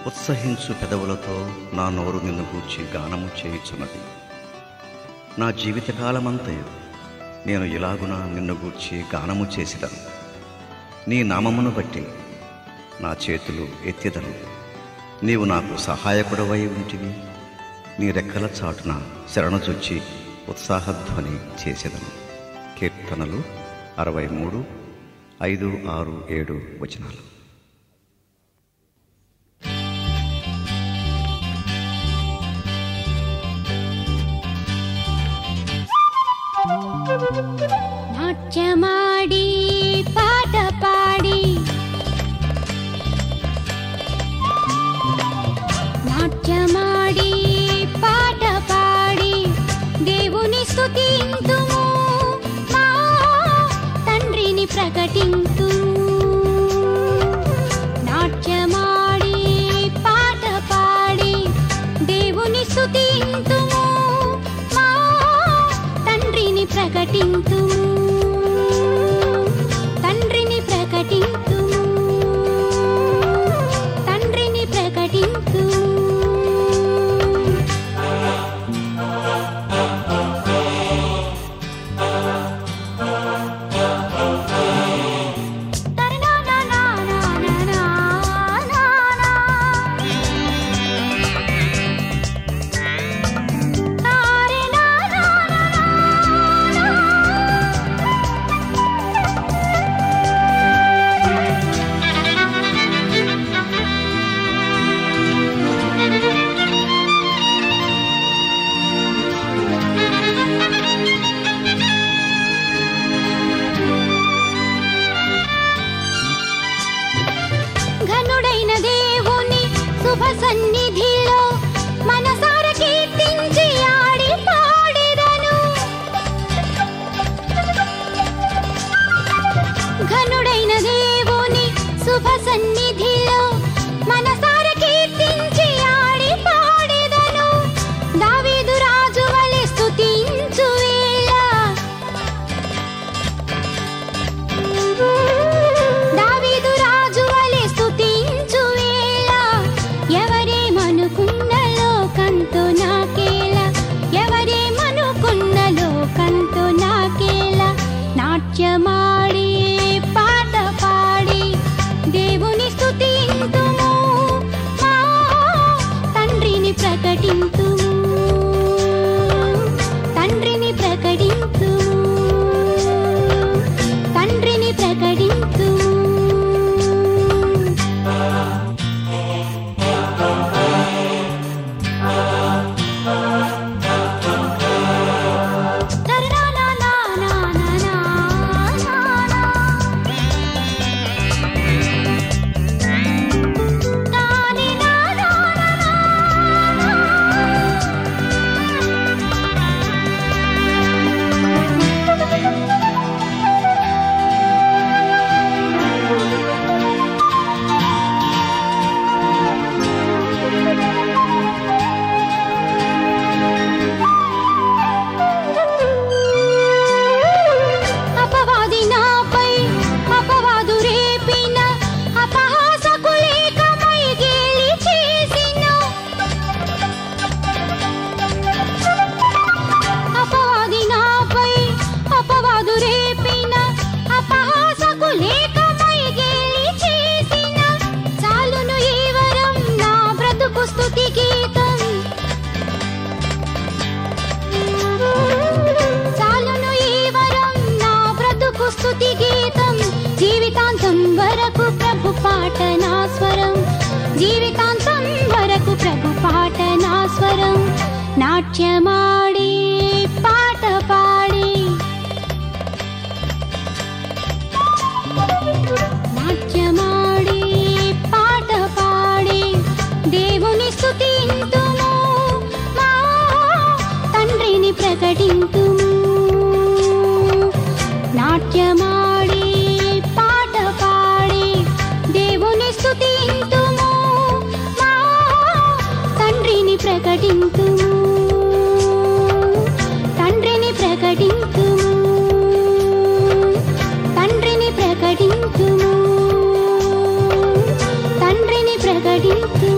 ఉత్సహించు పెదవులతో నా నోరు నిన్ను గూర్చి గానము చేయుచున్నది నా జీవితకాలమంతయు నేను ఇలాగున నిన్ను గూర్చి గానము చేసిదను నీ నామమును బట్టి నా చేతులు ఎత్తిదను నీవు నాకు సహాయకుడవై ఉంటివి నీ రెక్కల చాటున శరణుచొచ్చి ఉత్సాహధ్వని చేసేదను కీర్తనలు అరవై మూడు ఐదు ఆరు ఏడు వచనాలు నాట్యమాడి పాట పాడి నాట్యమాడి పాట పాడి దేవుని స్తుతింతుము మా తండ్రిని ప్రకటింతుము నాట్యమాడి పాట పాడి దేవుని స్తుతింతుము మా తండ్రిని ప్రకటింతుము తండ్రిని ప్రకటింతుము తండ్రిని ప్రకటింతుము ఘనుడైన దేవుని శుభ సన్నిధిలో మనసార కీర్తించి ఆడి పాడెదను ఘనుడైన దేవుని శుభ సన్నిధిలో మనసార కీర్తించి ఆడి పాడెదను దావీదు రాజు వలె స్తుతించు వేళ దావీదు రాజు వలె స్తుతించు వేళ ఎవరేమనుకున్న లోకంతో నాకేలా ఎవరేమనుకున్న లోకంతో నాకేలా నాట్యమాడి పాట పాడి దేవుని స్తుతింతుము మా తండ్రిని ప్రకటింతుము తండ్రిని ప్రకటింతుము తండ్రిని ప్రకటింతు అపవాది నాపై అపవాదు రేపిన అపహాసకులేకమై గేలి చేసిన అపవాది నాపై అపవాదు రేపిన అపహాసకులేకమై గేలి చేసిన చాలును ఈ వరం నా బ్రతుకు స్తుతి గీతం చాలును ఈ వరం నా బ్రతుకు స్తుతి గీతం జీవితాంతం వరకు ప్రభు పాట నా స్వరం జీవితాంతం వరకు ప్రభు పాట నా స్వరం నాట్యమాడి పాట పాడి నాట్యమాడి పాట పాడి దేవుని స్తుతింతుము మా తండ్రిని ప్రకటింతుము నాట్యమాడి పాట పాడి దేవుని స్తుతింతుము మా తండ్రిని ప్రకటింతుము తండ్రిని ప్రకటింతుము తండ్రిని ప్రకటింతుము తండ్రిని ప్రకటింతుము